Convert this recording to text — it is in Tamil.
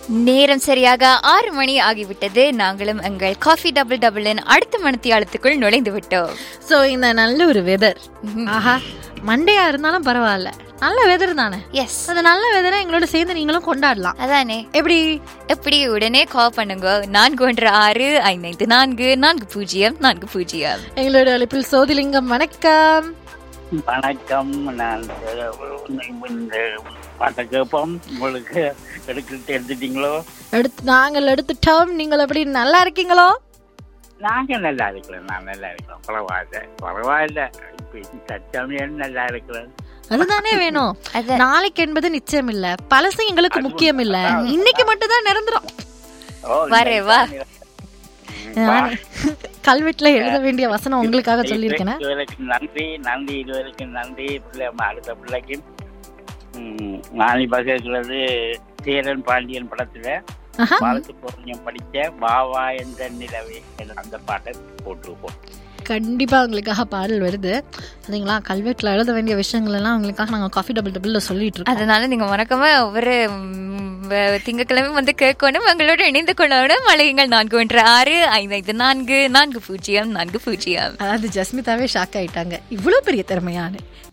நேரம் சரியாக ஆறு மணி ஆகிவிட்டது நாங்களும் எங்கள் காஃபி டபுள் டபுளின் அடுத்த மணித்தியாலத்துக்குள் நுழைந்து விட்டோம் சோ இந்த நல்ல ஒரு வெதர் ஆஹா மண்டேயா இருந்தாலும் பரவாயில்ல நல்ல வெதர் தானே எஸ் அந்த நல்ல வெதரை எங்களோட சேர்ந்து நீங்களும் கொண்டாடலாம் அதானே எப்படி எப்படி உடனே கால் பண்ணுங்க நான்கு ஒன்று ஆறு ஐந்து ஐந்து நான்கு நான்கு பூஜ்ஜியம் நான்கு பூஜ்ஜியம் எங்களோட அழைப்பில் சோதிலிங்கம் வணக்கம் வணக்கம் நான் இந்த பாட்டை கேட்போம் உங்களுக்கு எடுக்கிட்டு எடுத்துட்டீங்களோ எடுத்து நாங்கள் எடுத்துட்டோம் நீங்கள் எப்படி நல்லா இருக்கீங்களோ நாங்க நல்லா இருக்கிறேன் நான் நல்லா இருக்கிறேன் பரவாயில்ல பரவாயில்ல இப்ப தற்சமயம் நல்லா இருக்கிறேன் அதுதானே வேணும் அத நாளைக்கு என்பது நிச்சயம் இல்ல பழசு எங்களுக்கு முக்கியம் இல்ல இன்னைக்கு மட்டும் தான் நிரந்தரம் ஓ, வரே, வா. நானே கல்வெட்டுல எழுத வேண்டிய வசனம் உங்களுக்காக சொல்லியிருக்கேன் இதுவரைக்கு நன்றி நன்றி இதுவரைக்கு நன்றி பிள்ளை அடுத்த பிள்ளைக்கும் ம், நாளை பகிர்கிறது சேரன் பாண்டியன் படத்துல ஆஹா. பாலசுப்ரமணியம் படிச்ச பாவா என்ற நிலவே என்ற அந்த பாட்டை போட்டிருப்போம் கண்டிப்பா உங்களுக்காக பாடல் வருது சரிங்களா கல்வெட்டுல எழுத வேண்டிய விஷயங்கள் எல்லாம் உங்களுக்காக நாங்க காஃபி டபுள் டபுள்ல சொல்லிட்டு இருக்கோம் அதனால நீங்க மறக்காம ஒவ்வொரு ம், வ- திங்கட்கிழமை வந்து கேட்கணும் எங்களோட இணைந்து கொள்ளணும் அழையுங்கள் நான்கு ஒன்று ஆறு ஐந்து ஐந்து நான்கு நான்கு பூஜ்ஜியம் நான்கு பூஜ்ஜியம் அதாவது ஜஸ்மிதாவே ஷாக் ஆயிட்டாங்க இவ்வளவு பெரிய திறமையானு